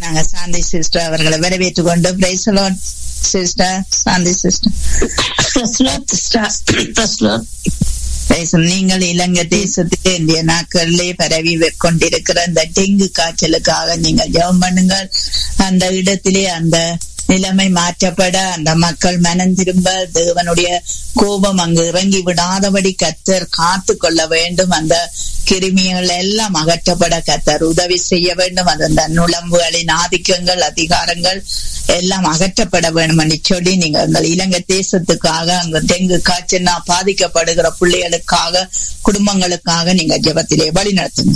நாங்க சாந்தி சிஸ்டர் அவர்களை வரவேற்றுக் கொண்டு பிரைசலோன் சிஸ்டர் சாந்தி சிஸ்டர் நீங்கள் இலங்கை தேசத்திலே இந்திய நாட்களிலே பரவி கொண்டிருக்கிற இந்த டெங்கு காய்ச்சலுக்காக நீங்கள் ஜெபம் பண்ணுங்கள் அந்த இடத்திலே அந்த நிலைமை மாற்றப்பட அந்த மக்கள் மனம் திரும்ப தேவனுடைய கோபம் அங்கு இறங்கி விடாதபடி கத்தர் காத்து கொள்ள வேண்டும் அந்த கிருமிகள் எல்லாம் அகற்றப்பட கத்தர் உதவி செய்ய வேண்டும் அந்த நுழம்புகளின் ஆதிக்கங்கள் அதிகாரங்கள் எல்லாம் அகற்றப்பட வேண்டும் என்று சொல்லி நீங்க எங்கள் இலங்கை தேசத்துக்காக அங்க டெங்கு காய்ச்சல்னா பாதிக்கப்படுகிற பிள்ளைகளுக்காக குடும்பங்களுக்காக நீங்க ஜெபத்திலே வழி நடத்துங்க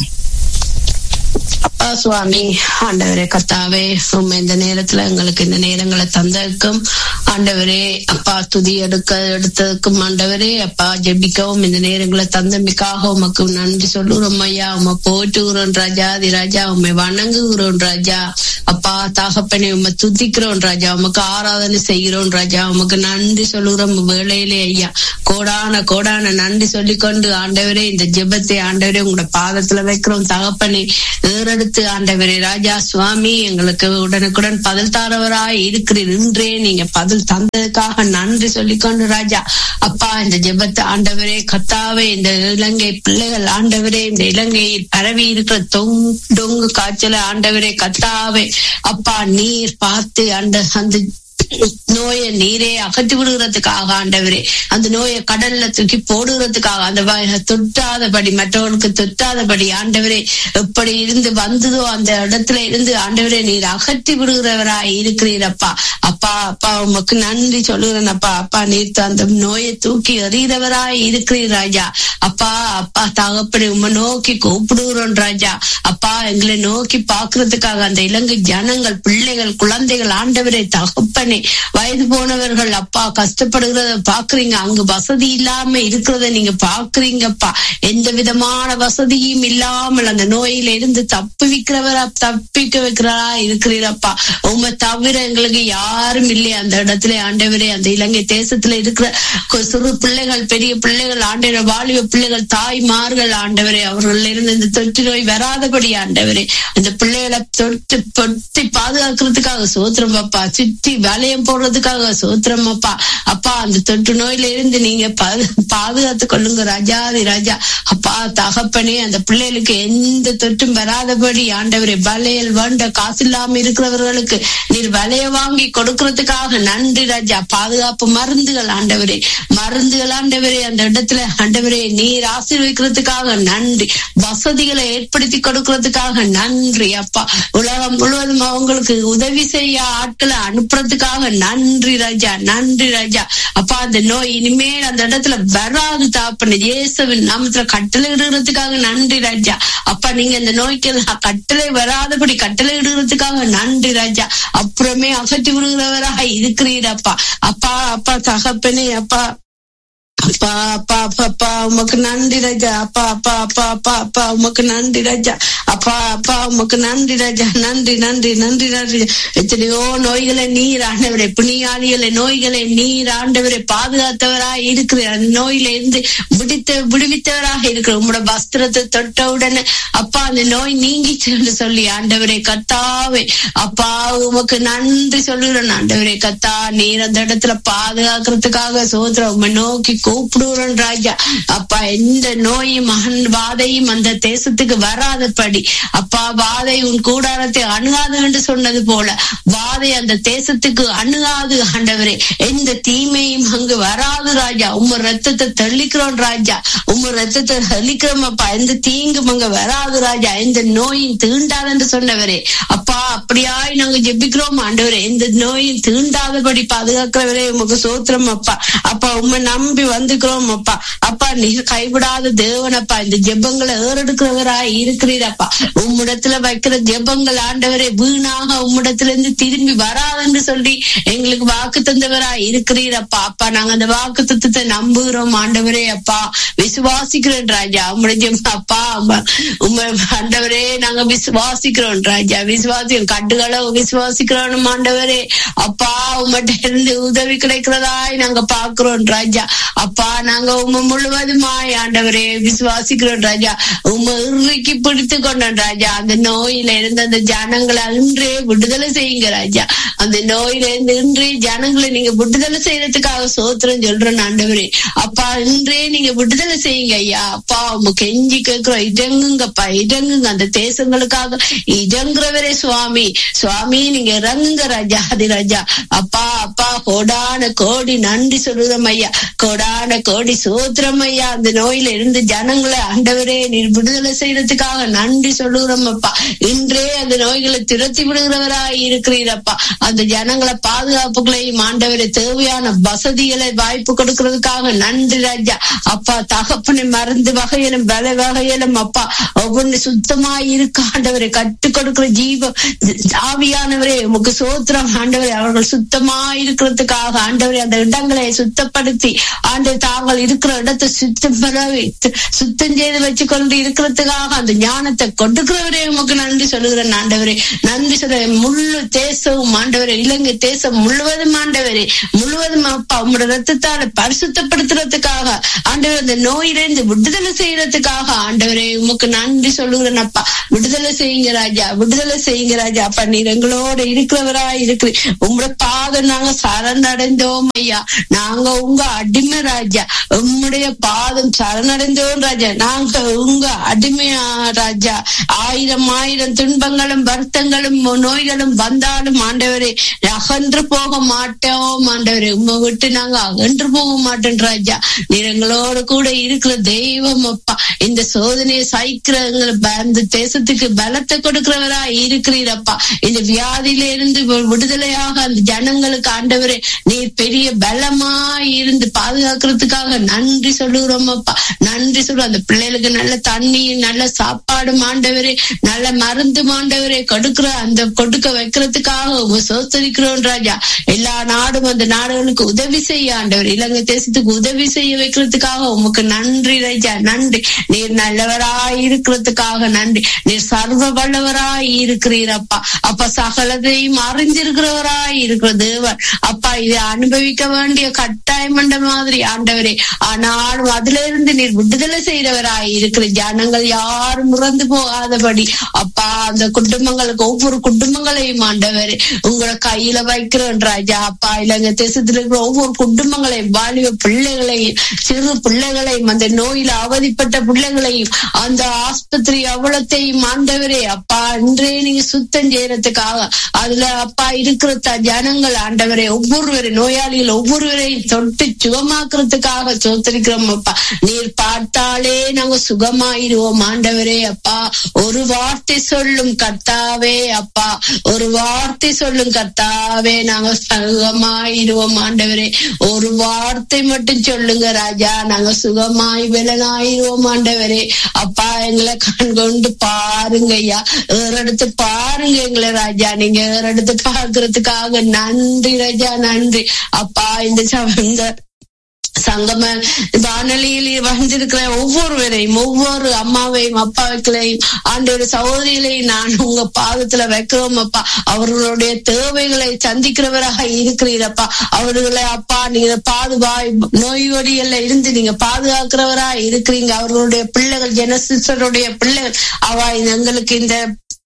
அப்பா சுவாமி ஆண்டவரே கத்தாவே உண்மை இந்த நேரத்துல எங்களுக்கு இந்த நேரங்களை தந்ததுக்கும் ஆண்டவரே அப்பா துதி எடுக்க எடுத்ததுக்கும் ஆண்டவரே அப்பா ஜெபிக்கவும் இந்த நேரங்களை தந்தமைக்காக உமக்கு நன்றி சொல்லுறோம் ஐயா உமை போட்டுகிறோம் ராஜா தி ராஜா உண்மை வணங்குகிறோம் ராஜா அப்பா தகப்பனை உண்மை துதிக்கிறோம் ராஜா உமக்கு ஆராதனை செய்கிறோம் ராஜா உமக்கு நன்றி சொல்லுகிறோம் வேளையிலே ஐயா கோடான கோடான நன்றி சொல்லிக்கொண்டு ஆண்டவரே இந்த ஜெபத்தை ஆண்டவரே உங்களோட பாதத்துல வைக்கிறோம் தகப்பனை ஏறெடுத்து ஆண்டவரே ராஜா சுவாமி எங்களுக்கு உடனுக்குடன் பதில் தாரவராய் இருக்கிறீர் இன்றே நீங்க பதில் தந்ததுக்காக நன்றி சொல்லிக்கொண்டு ராஜா அப்பா இந்த ஜெபத்தை ஆண்டவரே கத்தாவே இந்த இலங்கை பிள்ளைகள் ஆண்டவரே இந்த இலங்கையில் பரவி இருக்கிற தொங் டொங்கு காய்ச்சல ஆண்டவரே கத்தாவே அப்பா நீர் பார்த்து அந்த அந்த நோயை நீரே அகற்றி விடுகிறதுக்காக ஆண்டவரே அந்த நோயை கடல்ல தூக்கி போடுகிறதுக்காக அந்த தொட்டாதபடி மற்றவர்களுக்கு தொட்டாதபடி ஆண்டவரே எப்படி இருந்து வந்ததோ அந்த இடத்துல இருந்து ஆண்டவரே நீர் அகற்றி விடுகிறவராய் இருக்கிறீரப்பா அப்பா அப்பா உமக்கு நன்றி சொல்லுகிறேன் அப்பா அப்பா நீர் அந்த நோயை தூக்கி எறிகிறவராய் இருக்கிறீர் ராஜா அப்பா அப்பா தகப்படி உமை நோக்கி கூப்பிடுகிறோம் ராஜா அப்பா எங்களை நோக்கி பாக்குறதுக்காக அந்த இலங்கை ஜனங்கள் பிள்ளைகள் குழந்தைகள் ஆண்டவரை தகப்பனே வயது போனவர்கள் அப்பா கஷ்டப்படுகிறத பாக்குறீங்க அங்கு வசதி இல்லாம இருக்கிறத நீங்க பாக்குறீங்கப்பா எந்த விதமான வசதியும் இல்லாமல் அந்த நோயில இருந்து தப்பு வைக்கிறவரா தப்பிக்க வைக்கிறா இருக்கிறீரப்பா உங்க தவிர எங்களுக்கு யாரும் இல்லையே அந்த இடத்துல ஆண்டவரே அந்த இலங்கை தேசத்துல இருக்கிற சிறு பிள்ளைகள் பெரிய பிள்ளைகள் ஆண்டவர வாலிப பிள்ளைகள் தாய்மார்கள் ஆண்டவரே அவர்கள் இருந்து இந்த தொற்று நோய் வராதபடி ஆண்டவரே அந்த பிள்ளைகளை தொட்டு பொட்டி பாதுகாக்கிறதுக்காக சோத்திரம் அப்பா சுற்றி வளையம் போடுறதுக்காக சோத்திரம் அப்பா அப்பா அந்த தொற்று நோயில இருந்து நீங்க பாதுகாத்து கொள்ளுங்க ராஜாதி ராஜா அப்பா தகப்பனே அந்த பிள்ளைகளுக்கு எந்த தொற்றும் வராதபடி ஆண்டவரே வளையல் வேண்ட காசு இல்லாம இருக்கிறவர்களுக்கு நீர் வலைய வாங்கி கொடுக்கறதுக்காக நன்றி ராஜா பாதுகாப்பு மருந்துகள் ஆண்டவரே மருந்துகள் ஆண்டவரே அந்த இடத்துல ஆண்டவரே நீர் ஆசீர்வதிக்கிறதுக்காக நன்றி வசதிகளை ஏற்படுத்தி கொடுக்கறதுக்காக நன்றி அப்பா உலகம் முழுவதும் அவங்களுக்கு உதவி செய்ய ஆட்களை அனுப்புறதுக்காக நன்றி ராஜா நன்றி ராஜா அப்பா அந்த நோய் இனிமேல் அந்த இடத்துல வராது தாப்பன இயேசுவின் நாமத்துல கட்டளை இடுறதுக்காக நன்றி ராஜா அப்பா நீங்க இந்த நோய்க்கு கட்டளை வராதபடி கட்டளை இடுறதுக்காக நன்றி ராஜா அப்புறமே அகற்றி விடுகிறவராக இருக்கிறீரப்பா அப்பா அப்பா தகப்பனே அப்பா அப்பா அப்பா அப்பா அப்பா உமக்கு நன்றி ராஜா அப்பா அப்பா அப்பா அப்பா அப்பா உமக்கு நன்றி ராஜா அப்பா அப்பா உமக்கு நன்றி ராஜா நன்றி நன்றி நன்றி நன்றி எத்தனையோ நோய்களை நீர் ஆண்டவரை புனியாளிகளை நோய்களை நீர் ஆண்டவரை பாதுகாத்தவராக இருக்கிற அந்த நோயில இருந்து விடுத்த விடுவித்தவராக இருக்கிற உங்களோட வஸ்திரத்தை தொட்ட உடனே அப்பா அந்த நோய் நீங்கிச்சு சொல்லி ஆண்டவரை கத்தாவே அப்பா உமக்கு நன்றி சொல்லுறேன் ஆண்டவரே கத்தா நீர் அந்த இடத்துல பாதுகாக்கிறதுக்காக சோதரம் உண்மை நோக்கி கூப்பிடுறோம் ராஜா அப்பா எந்த நோயும் மகன் வாதையும் அந்த தேசத்துக்கு வராதபடி அப்பா வாதை உன் கூடாரத்தை அணுகாது என்று சொன்னது போல வாதை அந்த தேசத்துக்கு அணுகாது ஆண்டவரே எந்த தீமையும் அங்கு வராது ராஜா உம்ம ரத்தத்தை தெளிக்கிறோம் ராஜா உம்ம ரத்தத்தை தெளிக்கிறோம் அப்பா எந்த தீங்கும் அங்க வராது ராஜா எந்த நோயும் தீண்டாது என்று சொன்னவரே அப்பா அப்படியாய் நாங்க ஜெபிக்கிறோம் ஆண்டவரே எந்த நோயும் தீண்டாதபடி பாதுகாக்கிறவரே உமக்கு சோத்திரம் அப்பா அப்பா உண்மை நம்பி வந்துக்கிறோம் அப்பா அப்பா நீங்க கைவிடாத தேவனப்பா இந்த ஜெபங்களை ஏறெடுக்கிறவராய் இருக்கிறீரப்பா உம்மிடத்துல வைக்கிற ஜெபங்கள் ஆண்டவரே வீணாக உம்மிடத்துல இருந்து திரும்பி வராதுன்னு சொல்லி எங்களுக்கு வாக்கு தந்தவராய் இருக்கிறீரப்பா அப்பா நாங்க அந்த வாக்கு தத்துவத்தை நம்புகிறோம் ஆண்டவரே அப்பா விசுவாசிக்கிறோம் ராஜா உம்முடைய ஜெபம் அப்பா உண்மை ஆண்டவரே நாங்க விசுவாசிக்கிறோம் ராஜா விசுவாசிக்கிறோம் கட்டுகளை விசுவாசிக்கிறோம் ஆண்டவரே அப்பா உம்மட்ட இருந்து உதவி கிடைக்கிறதாய் நாங்க பாக்குறோம் ராஜா அப்பா நாங்க உங்க முழுவதுமாய் ஆண்டவரே விசுவாசிக்கிறோம் ராஜா உங்க இறுக்கி பிடித்து கொண்டோம் ராஜா அந்த நோயில இருந்து அந்த ஜனங்களை இன்றே விடுதலை செய்யுங்க ராஜா அந்த நோயில இருந்து இன்றே ஜனங்களை நீங்க விடுதலை செய்யறதுக்காக சோத்திரம் சொல்றேன் ஆண்டவரே அப்பா இன்றே நீங்க விடுதலை செய்யுங்க ஐயா அப்பா உங்க கெஞ்சி கேட்கிறோம் இடங்குங்கப்பா இடங்குங்க அந்த தேசங்களுக்காக இடங்குறவரே சுவாமி சுவாமி நீங்க இறங்குங்க ராஜா ஆதி ராஜா அப்பா அப்பா கோடான கோடி நன்றி சொல்லுறோம் ஐயா கோடான கோடி சோத்திரம் ஐயா அந்த நோயில இருந்து ஜனங்களை ஆண்டவரே நீர் விடுதலை செய்யறதுக்காக நன்றி சொல்லுகிறோம் அப்பா இன்றே அந்த நோய்களை திரத்தி விடுகிறவராய் இருக்கிறீரப்பா அந்த ஜனங்களை பாதுகாப்புகளையும் ஆண்டவரை தேவையான வசதிகளை வாய்ப்பு கொடுக்கறதுக்காக நன்றி ராஜா அப்பா தகப்பனை மருந்து வகையிலும் பல வகையிலும் அப்பா ஒவ்வொன்று சுத்தமாய் இருக்க ஆண்டவரை கற்றுக் கொடுக்கிற ஜீவ ஆவியானவரே உமக்கு சோத்திரம் ஆண்டவரே அவர்கள் சுத்தமாய் இருக்கிறதுக்காக ஆண்டவரே அந்த இடங்களை சுத்தப்படுத்தி ஆண்டவர் தாங்கள் இருக்கிற இடத்தை சுத்தம் பெறவே சுத்தம் செய்து வச்சு கொண்டு இருக்கிறதுக்காக அந்த ஞானத்தை கொடுக்கிறவரே உமக்கு நன்றி சொல்லுகிறேன் ஆண்டவரே நன்றி சொல்ற முழு தேசமும் ஆண்டவரே இலங்கை தேசம் முழுவதும் ஆண்டவரே முழுவதும் அப்பா உங்களோட ரத்தத்தால பரிசுத்தப்படுத்துறதுக்காக ஆண்டவர் அந்த நோயிலிருந்து விடுதலை செய்யறதுக்காக ஆண்டவரே உமக்கு நன்றி சொல்லுகிறேன் அப்பா விடுதலை செய்யுங்க ராஜா விடுதலை செய்யுங்க ராஜா அப்பா நீர் எங்களோட இருக்கிறவரா இருக்கிற உங்களோட பாதம் நாங்க சரணடைந்தோம் ஐயா நாங்க உங்க அடிமை ராஜா உம்முடைய பாதம் சரணடைந்தோம் ராஜா நாங்க உங்க அடிமையா ராஜா ஆயிரம் ஆயிரம் துன்பங்களும் வருத்தங்களும் நோய்களும் வந்தாலும் ஆண்டவரே அகன்று போக மாட்டோம் ஆண்டவரே உம்மை விட்டு நாங்க அகன்று போக மாட்டோம் ராஜா நீர் எங்களோட கூட இருக்கிற தெய்வம் அப்பா இந்த சோதனையை சைக்கிற அந்த தேசத்துக்கு பலத்தை கொடுக்கிறவரா இருக்கிறீரப்பா இந்த வியாதியில இருந்து விடுதலையாக அந்த ஜனங்களுக்கு ஆண்டவரே நீர் பெரிய பலமா இருந்து பாதுகாக்கிறதுக்காக நன்றி சொல்லுகிறோம் அப்பா நன்றி சொல்றோம் அந்த பிள்ளைகளுக்கு நல்ல தண்ணி நல்ல சாப்பாடு ஆண்டவரே நல்ல மருந்து ஆண்டவரே கொடுக்கிற அந்த கொடுக்க வைக்கிறதுக்காக உங்க சோத்தரிக்கிறோம் ராஜா எல்லா நாடும் அந்த நாடுகளுக்கு உதவி செய்ய ஆண்டவர் இலங்கை தேசத்துக்கு உதவி செய்ய வைக்கிறதுக்காக உமக்கு நன்றி ராஜா நன்றி நீர் நல்லவராய் இருக்கிறதுக்காக நன்றி நீர் சர்வ வல்லவராய் இருக்கிறீரப்பா அப்ப சகலதையும் அறிஞ்சிருக்கிறவராய் இருக்கிற தேவன் அப்பா இதை அனுபவிக்க வேண்டிய கட்டாயம் என்ற மாதிரி ஆண்டவரே ஆனாலும் அதுல இருந்து நீர் விடுதலை செய்தவராய் இருக்கிற ஜனங்கள் யாரும் முறந்து போகாதபடி அப்பா அந்த குடும்பங்களுக்கு ஒவ்வொரு குடும்பங்களையும் ஆண்டவரே உங்களை கையில வைக்கிறோம் ராஜா அப்பா இலங்கை தேசத்துல இருக்கிற ஒவ்வொரு குடும்பங்களையும் வாலிப பிள்ளைகளையும் சிறு பிள்ளைகளையும் அந்த நோயில அவதிப்பட்ட பிள்ளைகளையும் அந்த ஆஸ்பத்திரி அவ்வளத்தையும் ஆண்டவரே அப்பா இன்றே நீங்க சுத்தம் செய்யறதுக்காக அதுல அப்பா இருக்கிற ஜனங்கள் ஆண்டவரே ஒவ்வொருவரை நோயாளிகள் ஒவ்வொருவரையும் தொட்டு சுகமாக்குறதுக்காக சோத்தரிக்கிறோம் அப்பா நீர் பார்த்தாலே நாங்க சுகமாயிருவோம் ஆண்டவரே அப்பா ஒரு வார்த்தை சொல்லும் கர்த்தாவே அப்பா ஒரு வார்த்தை சொல்லும் கர்த்தாவே நாங்க சுகமாயிருவோம் ஆண்டவரே ஒரு வார்த்தை மட்டும் சொல்லுங்க ராஜா நாங்க சுகமாய் விலனாயிருவோம் ஆண்டவரே அப்பா எங்களை கண் கொண்டு பாருங்க ஐயா ஏறெடுத்து பாருங்க எங்களை ராஜா நீங்க ஏறெடுத்து பாக்குறதுக்காக நன்றி ராஜா நன்றி அப்பா இந்த இந்த சங்கம வானொலியில் வந்திருக்கிற ஒவ்வொருவரையும் ஒவ்வொரு அம்மாவையும் அப்பாவைகளையும் ஆண்டோட சகோதரிகளையும் நான் உங்க பாதத்துல வைக்கிறோம் அப்பா அவர்களுடைய தேவைகளை சந்திக்கிறவராக இருக்கிறீரப்பா அவர்களை அப்பா நீங்க பாதுகாய் நோய்வடிகள்ல இருந்து நீங்க பாதுகாக்கிறவரா இருக்கிறீங்க அவர்களுடைய பிள்ளைகள் ஜெனசிஸ்டருடைய பிள்ளைகள் அவ எங்களுக்கு இந்த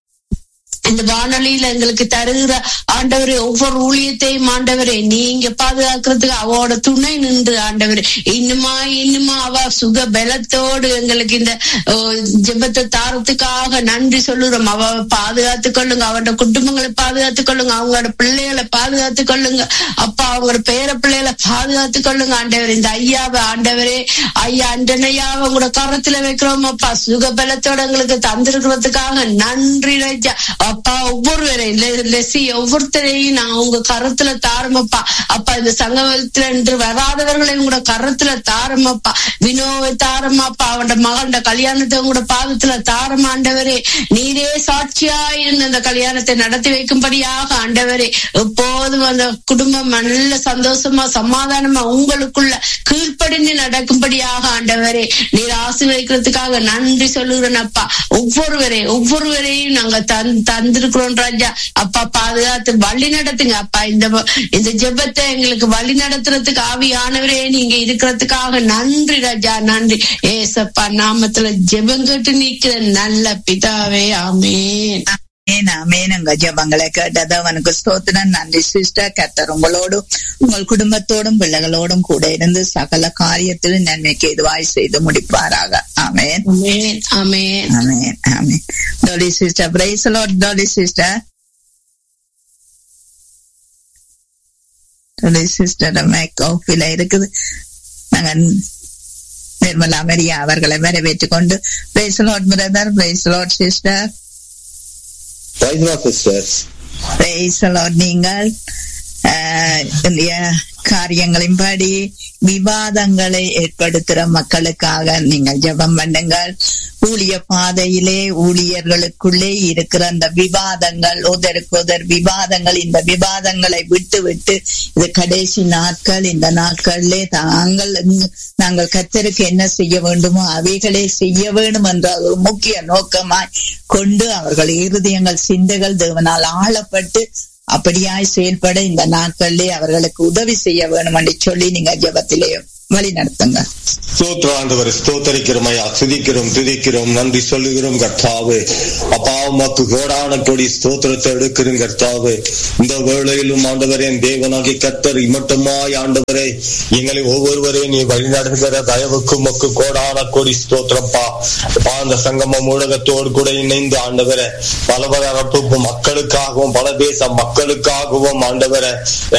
இந்த வானொலியில எங்களுக்கு தருகிற ஆண்டவரே ஒவ்வொரு ஊழியத்தையும் ஆண்டவரே நீங்க பாதுகாக்கிறதுக்கு அவளோட துணை நின்று ஆண்டவரே இன்னுமா இன்னுமா அவ சுக பலத்தோடு எங்களுக்கு இந்த ஜெபத்தை தாரத்துக்காக நன்றி சொல்லுறோம் அவ பாதுகாத்து கொள்ளுங்க அவனோட குடும்பங்களை பாதுகாத்து கொள்ளுங்க அவங்களோட பிள்ளைகளை பாதுகாத்து கொள்ளுங்க அப்பா அவங்களோட பேர பிள்ளைகளை பாதுகாத்து கொள்ளுங்க ஆண்டவர் இந்த ஐயாவை ஆண்டவரே ஐயா அண்டனையாவை உங்களோட கரத்துல வைக்கிறோம் அப்பா சுக பலத்தோட எங்களுக்கு தந்திருக்கிறதுக்காக நன்றி ராஜா அப்பா ஒவ்வொருவரையும் லெசி ஒவ்வொருத்தரையும் நான் உங்க கரத்துல தாரமப்பா அப்பா இந்த சங்கமத்துல என்று வராதவர்களை உங்களோட கரத்துல தாரமப்பா வினோவை தாரமாப்பா அவனோட மகண்ட கல்யாணத்தை உங்களோட பாதத்துல தாரமாண்டவரே நீரே சாட்சியா இருந்த அந்த கல்யாணத்தை நடத்தி வைக்கும்படியாக ஆண்டவரே எப்போதும் அந்த குடும்பம் நல்ல சந்தோஷமா சமாதானமா உங்களுக்குள்ள கீழ்ப்படிந்து நடக்கும்படியாக ஆண்டவரே நீர் ஆசீர்வதிக்கிறதுக்காக நன்றி சொல்லுகிறேன் அப்பா ஒவ்வொருவரையும் ஒவ்வொருவரையும் நாங்க தன் தன் வந்திருக்கிறோம் ராஜா அப்பா பாதுகாத்து வழி நடத்துங்க அப்பா இந்த வ- இந்த ஜெபத்தை எங்களுக்கு வழி நடத்துறதுக்கு ஆவியானவரே நீங்க இருக்கிறதுக்காக நன்றி ராஜா நன்றி ஏசப்பா நாமத்துல ஜெபம் கேட்டு நிக்கிற நல்ல பிதாவே ஆமென் ஆமென், ஆமென். உங்க ஜெபங்களை கேட்டது அவனுக்கு ஸ்தோத்திரம் நன்றி சிஸ்டர் கத்தர் உங்களோடும் உங்கள் குடும்பத்தோடும் பிள்ளைகளோடும் கூட இருந்து சகல காரியத்திலும் நன்மைக்கு எதுவாய் செய்து முடிப்பாராக amen amen amen amen amen Dolly sister praise Lord Dolly sister Dolly sister மேக் ஆஃபில இருக்குது நாங்க நிர்மலா மரியா அவர்களை வரவேற்றுக் கொண்டு praise Lord brother praise Lord sister Praise the Lord, sisters. Praise the Lord. நீங்கள் ஆஹ், இல்லையா, காரியங்களின்படி விவாதங்களை ஏற்படுத்துற மக்களுக்காக நீங்கள் ஜெபம் பண்ணுங்கள் ஊழிய பாதையிலே ஊழியர்களுக்குள்ளே இருக்கிற அந்த விவாதங்கள் ஒதற்கொதர் விவாதங்கள் இந்த விவாதங்களை விட்டு விட்டு இது கடைசி நாட்கள் இந்த நாட்களிலே தாங்கள் இங்கு- நாங்கள் கத்தருக்கு என்ன செய்ய வேண்டுமோ அவைகளே செய்ய வேண்டும் என்ற ஒரு முக்கிய நோக்கமாய் கொண்டு அவர்கள் இருதயங்கள் சிந்தைகள் தேவனால் ஆளப்பட்டு அப்படியாய் செயல்பட இந்த நாட்களிலே அவர்களுக்கு உதவி செய்ய வேணும் என்று சொல்லி நீங்க ஜெபத்திலே வழி நடத்துங்க ஸ்தோத்திரம் ஆண்டவரை ஸ்தோத்தரிக்கிறோம் ஐயா துதிக்கிறோம் துதிக்கிறோம் நன்றி சொல்லுகிறோம் கர்த்தாவே அப்பா உமக்கு கோடான கொடி ஸ்தோத்திரத்தை எடுக்கிறோம் கர்த்தாவே இந்த வேளையிலும் ஆண்டவரே என் தேவனாகி கர்த்தர் இமட்டமாய் ஆண்டவரே எங்களை ஒவ்வொருவரையும் நீ வழிநடத்துகிற தயவுக்கு உமக்கு கோடான கொடி ஸ்தோத்திரப்பா அப்பா அந்த சங்கமம் ஊடகத்தோடு கூட இணைந்து ஆண்டவரே பல பல மக்களுக்காகவும் பல தேச மக்களுக்காகவும் ஆண்டவரை